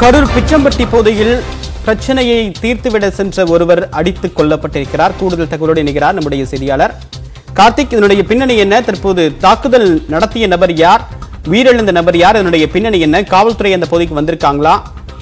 கரூர் பிச்சம்பட்டி பகுதியில் பிரச்சனையை தீர்த்துவிட சென்ற ஒருவர் அடித்துக் கொல்லப்பட்டிருக்கிறார் கூடுதல் தகவலோடு இணைகிறார் நம்முடைய செய்தியாளர் கார்த்திக் இதனுடைய பின்னணி என்ன தற்போது தாக்குதல் நடத்திய நபர் யார் உயிரிழந்த நபர் யார் இதனுடைய பின்னணி என்ன காவல்துறை அந்த பகுதிக்கு வந்திருக்காங்களா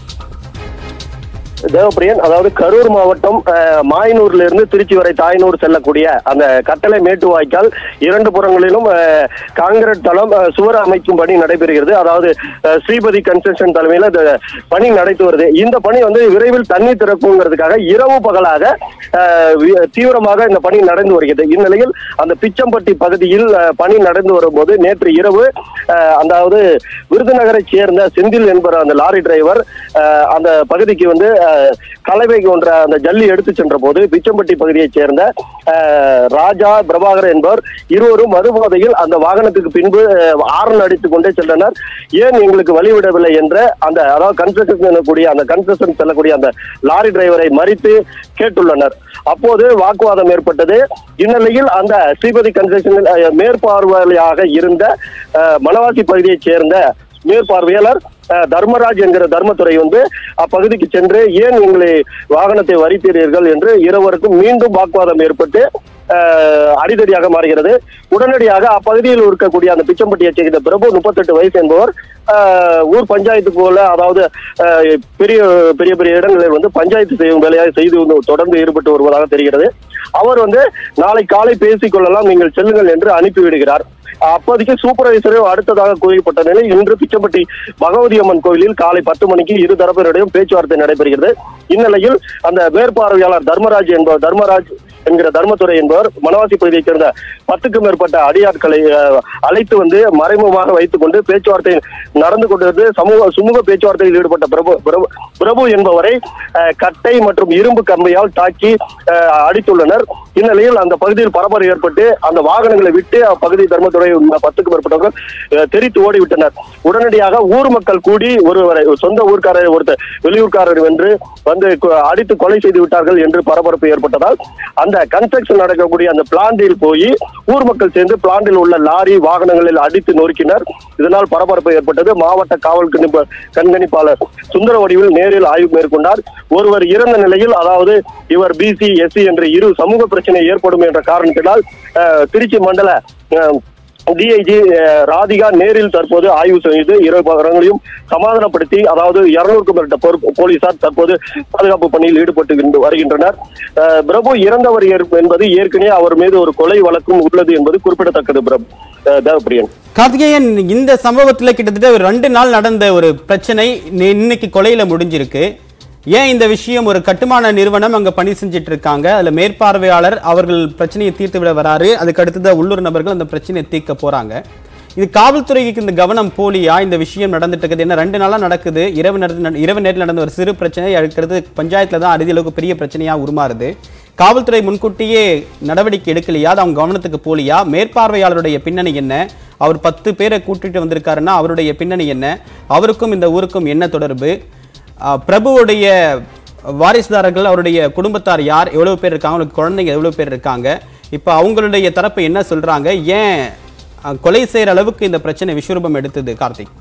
தேவப்பிரியன் அதாவது கரூர் மாவட்டம் அஹ், மாயனூர்ல இருந்து திருச்சி வரை தாயனூர் செல்லக்கூடிய அந்த கட்டளை மேட்டு வாய்க்கால் இரண்டு புறங்களிலும் அஹ், காங்கிரட் தளம் அஹ், சுவர் அமைக்கும் பணி நடைபெறுகிறது அதாவது அஹ், ஸ்ரீபதி கன்ஸ்ட்ரக்ஷன் தலைமையில் இந்த பணி நடைத்து வருது இந்த பணி வந்து விரைவில் தண்ணீர் திறக்குங்கிறதுக்காக இரவு பகலாக அஹ், வி- தீவிரமாக இந்த பணி நடந்து வருகிறது இந்நிலையில் அந்த பிச்சம்பட்டி பகுதியில் அஹ், பணி நடந்து வரும்போது நேற்று இரவு அஹ், அதாவது விருதுநகரை சேர்ந்த செந்தில் என்பவர் அந்த லாரி டிரைவர் அஹ், அந்த பகுதிக்கு வந்து அஹ், கலவை போன்ற அந்த ஜல்லி எடுத்து சென்ற போது பிச்சம்பட்டி பகுதியைச் சேர்ந்த அஹ், ராஜா பிரபாகர் என்பவர் இருவரும் மறுபோதையில் அந்த வாகனத்துக்கு பின்பு அஹ், ஆரன் அடித்துக் கொண்டே சென்றனர் ஏன் எங்களுக்கு வழிவிடவில்லை என்ற அந்த அதாவது கன்ஸ்ட்ரக்ஷன் கூடிய அந்த கன்ஸ்ட்ரக்ஷன் செல்லக்கூடிய அந்த லாரி டிரைவரை மறித்து கேட்டுள்ளனர் அப்போது வாக்குவாதம் ஏற்பட்டது இந்நிலையில் அந்த ஸ்ரீபதி கன்ஸ்ட்ரக்ஷனில் அஹ், மேற்பார்வையாளராக இருந்த அஹ், மணவாசி பகுதியைச் சேர்ந்த மேற்பார்வையாளர் அஹ், தர்மராஜ் என்கிற தர்மத்துறை வந்து அப்பகுதிக்கு சென்று ஏன் எங்களை வாகனத்தை வரித்தீர்கள் என்று இருவருக்கும் மீண்டும் வாக்குவாதம் ஏற்பட்டு அஹ், அடிதடியாக மாறுகிறது உடனடியாக அப்பகுதியில் இருக்கக்கூடிய அந்த பிச்சம்பட்டியை சேர்ந்த பிரபு முப்பத்தெட்டு வயசு என்பவர் அஹ், ஊர் பஞ்சாயத்து போல அதாவது அஹ், பெரிய பெரிய பெரிய இடங்களில் வந்து பஞ்சாயத்து செய்யும் வேலையாக செய்து வந்து தொடர்ந்து ஈடுபட்டு வருவதாக தெரிகிறது அவர் வந்து நாளை காலை பேசிக் கொள்ளலாம் நீங்கள் செல்லுங்கள் என்று அனுப்பிவிடுகிறார் அப்போதைக்கு சூப்பர்வைசரும் அடுத்ததாக கூறப்பட்ட நிலை இன்று பிச்சப்பட்டி பகவதி அம்மன் கோயிலில் காலை பத்து மணிக்கு இரு தரப்பினரிடையும் பேச்சுவார்த்தை நடைபெறுகிறது இந்நிலையில் அந்த மேற்பார்வையாளர் தர்மராஜ் என்பவர் தர்மராஜ் என்கிற தர்மத்துறை என்பவர் மனவாசி பகுதியைச் சேர்ந்த பத்துக்கும் மேற்பட்ட அடியாட்களை அஹ், அழைத்து வந்து மறைமுகமாக வைத்துக் கொண்டு பேச்சுவார்த்தை நடந்து கொண்டிருந்து சமூக சுமூக பேச்சுவார்த்தையில் ஈடுபட்ட பிரபு பிரபு பிரபு என்பவரை அஹ், கட்டை மற்றும் இரும்பு கம்பியால் தாக்கி அஹ், அடித்துள்ளனர் இந்நிலையில் அந்த பகுதியில் பரபரம் ஏற்பட்டு அந்த வாகனங்களை விட்டு அப்பகுதி தர்மத்துறை உள்ள பத்துக்கும் மேற்பட்டவர்கள் அஹ், தெரித்து ஓடிவிட்டனர் உடனடியாக ஊர் மக்கள் கூடி ஒருவரை சொந்த ஊர்க்காரர் ஒருத்தர் வெளியூர்காரர் வென்று வந்து கொ- அடித்து கொலை செய்து விட்டார்கள் என்று பரபரப்பு ஏற்பட்டதால் அந்த கன்ஸ்ட்ரக்ஷன் நடக்கக்கூடிய அந்த பிளாண்டில் போய் ஊர் மக்கள் சேர்ந்து பிளாண்டில் உள்ள லாரி வாகனங்களில் அடித்து நொறுக்கினர் இதனால் பரபரப்பு ஏற்பட்டது மாவட்ட காவல் கணிப்ப- கண்காணிப்பாளர் சுந்தர வடிவில் நேரில் ஆய்வு மேற்கொண்டார் ஒருவர் இறந்த நிலையில் அதாவது இவர் பிசி எஸ்சி என்ற இரு சமூக பிரச்சனை ஏற்படும் என்ற காரணத்தினால் அஹ், திருச்சி மண்டல அஹ், டிஐஜி ராதிகா நேரில் தற்போது ஆய்வு செய்து இரு பகரங்களையும் சமாதானப்படுத்தி அதாவது இருநூறுக்கும் மேற்பட்ட பொறுப்பு- போலீசார் தற்போது பாதுகாப்பு பணியில் ஈடுபட்டு கின்ற- வருகின்றனர் அஹ், பிரபு இறந்தவர் ஏற்- என்பது ஏற்கனவே அவர் மீது ஒரு கொலை வழக்கும் உள்ளது என்பது குறிப்பிடத்தக்கது பிரபு அஹ், தேவப்பிரியன் கார்த்திகேயன் இந்த சம்பவத்துல கிட்டத்தட்ட ஒரு ரெண்டு நாள் நடந்த ஒரு பிரச்சனை நி- இன்னைக்கு கொலையில முடிஞ்சிருக்கு ஏன் இந்த விஷயம் ஒரு கட்டுமான நிறுவனம் அங்க பணி செஞ்சுட்டு இருக்காங்க அதுல மேற்பார்வையாளர் அவர்கள் பிரச்சனையை தீர்த்து விட வராரு அதுக்கு அடுத்தது உள்ளூர் நபர்கள் அந்த பிரச்சனையை தீர்க்க போறாங்க இது காவல்துறைக்கு இந்த கவனம் போலியா இந்த விஷயம் நடந்துட்டு இருக்குது என்ன ரெண்டு நாளா நடக்குது இரவு நடந்து இரவு நேரத்தில் நடந்த ஒரு சிறு பிரச்சனை அதுக்கடுத்து பஞ்சாயத்துல தான் அறுதி அளவுக்கு பெரிய பிரச்சனையா உருமாறுது காவல்துறை முன்கூட்டியே நடவடிக்கை எடுக்கலையா அது அவங்க கவனத்துக்கு போலியா மேற்பார்வையாளருடைய பின்னணி என்ன அவர் பத்து பேரை கூட்டிட்டு வந்திருக்காருன்னா அவருடைய பின்னணி என்ன அவருக்கும் இந்த ஊருக்கும் என்ன தொடர்பு ஆஹ் பிரபுவுடைய வாரிசுதாரர்கள் அவருடைய குடும்பத்தார் யார் எவ்வளவு பேர் இருக்காங்க அவங்களுக்கு குழந்தைங்க எவ்வளவு பேர் இருக்காங்க இப்போ அவங்களுடைய தரப்பு என்ன சொல்றாங்க ஏன் ஆஹ் கொலை செய்யற அளவுக்கு இந்த பிரச்சனை விஸ்வரூபம் எடுத்தது கார்த்திக்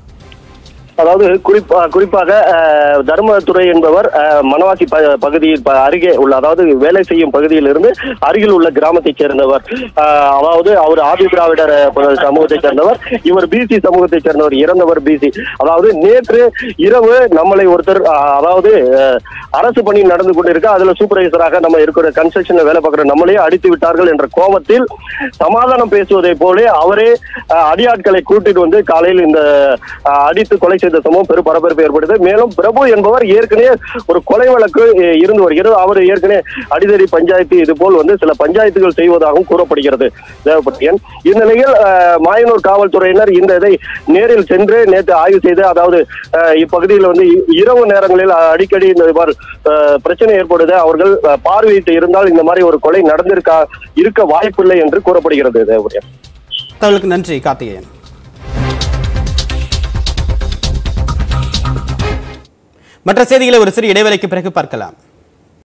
அதாவது குறிப்பா குறிப்பாக அஹ், தர்மதுரை என்பவர் அஹ், மணவாசி ப- பகுதியில் ப- அருகே உள்ள அதாவது வேலை செய்யும் பகுதியில் இருந்து அருகில் உள்ள கிராமத்தைச் சேர்ந்தவர் அஹ், அதாவது அவர் ஆதி திராவிடர் அஹ், சமூகத்தைச் சேர்ந்தவர் இவர் பிசி சமூகத்தைச் சேர்ந்தவர் இறந்தவர் பிசி அதாவது நேற்று இரவு நம்மளை ஒருத்தர் அஹ், அதாவது அஹ், அரசு பணி நடந்து கொண்டிருக்க அதுல சூப்பர்வைசராக நம்ம இருக்கிற கன்ஸ்ட்ரக்ஷன்ல வேலை பார்க்குற நம்மளே அடித்து விட்டார்கள் என்ற கோபத்தில் சமாதானம் பேசுவதை போல அவரே அஹ், அடியாட்களை கூட்டிட்டு வந்து காலையில் இந்த அஹ், அடித்து கொலை செய்த சம்பவம் பெரும் பரபரப்பு ஏற்பட்டது மேலும் பிரபு என்பவர் ஏற்கனவே ஒரு கொலை வழக்கு அஹ், இருந்து வருகிறது அவர் ஏற்கனவே அடிதடி பஞ்சாயத்து இது போல் வந்து சில பஞ்சாயத்துகள் செய்வதாகவும் கூறப்படுகிறது தேவப்பட்டியன் இந்நிலையில் அஹ், மாயனூர் காவல்துறையினர் இந்த இதை நேரில் சென்று நேற்று ஆய்வு செய்து அதாவது அஹ், இப்பகுதியில் வந்து இ- இரவு நேரங்களில் அஹ், அடிக்கடி இந்த மாதிரி அஹ், பிரச்சனை ஏற்படுது அவர்கள் அஹ், பார்வையிட்டு இருந்தால் இந்த மாதிரி ஒரு கொலை நடந்திருக்கா இருக்க வாய்ப்பில்லை என்று கூறப்படுகிறது தேவப்பட்டியன் தகவலுக்கு நன்றி கார்த்திகேயன் மற்ற செய்திகளை ஒரு சிறு இடைவேளைக்கு பிறகு பார்க்கலாம்